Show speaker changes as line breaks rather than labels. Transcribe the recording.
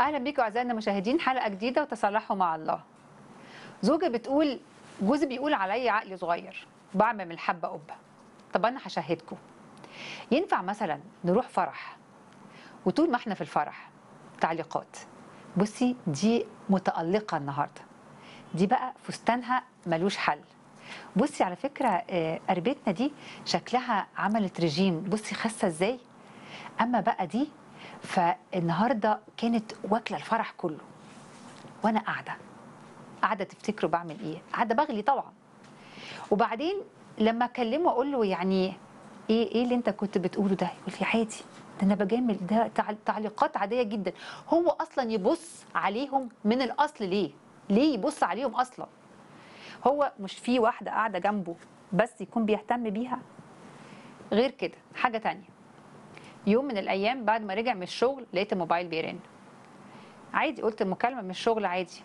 اهلا بيكم اعزائنا المشاهدين حلقه جديده وتصالحوا مع الله زوجة بتقول جوزي بيقول عليا عقلي صغير بعمل من الحبه قبه طب انا هشهدكم ينفع مثلا نروح فرح وطول ما احنا في الفرح تعليقات بصي دي متألقة النهاردة دي بقى فستانها ملوش حل بصي على فكرة آه، قريبتنا دي شكلها عملت رجيم بصي خاسة ازاي اما بقى دي فالنهارده كانت واكله الفرح كله وانا قاعده قاعده تفتكروا بعمل ايه قاعده بغلي طبعا وبعدين لما اكلمه اقول له يعني ايه ايه اللي انت كنت بتقوله ده يقول لي عادي ده انا بجامل ده تع- تعليقات عاديه جدا هو اصلا يبص عليهم من الاصل ليه ليه يبص عليهم اصلا هو مش في واحده قاعده جنبه بس يكون بيهتم بيها غير كده حاجه تانية يوم من الايام بعد ما رجع من الشغل لقيت الموبايل بيرن عادي قلت المكالمه من الشغل عادي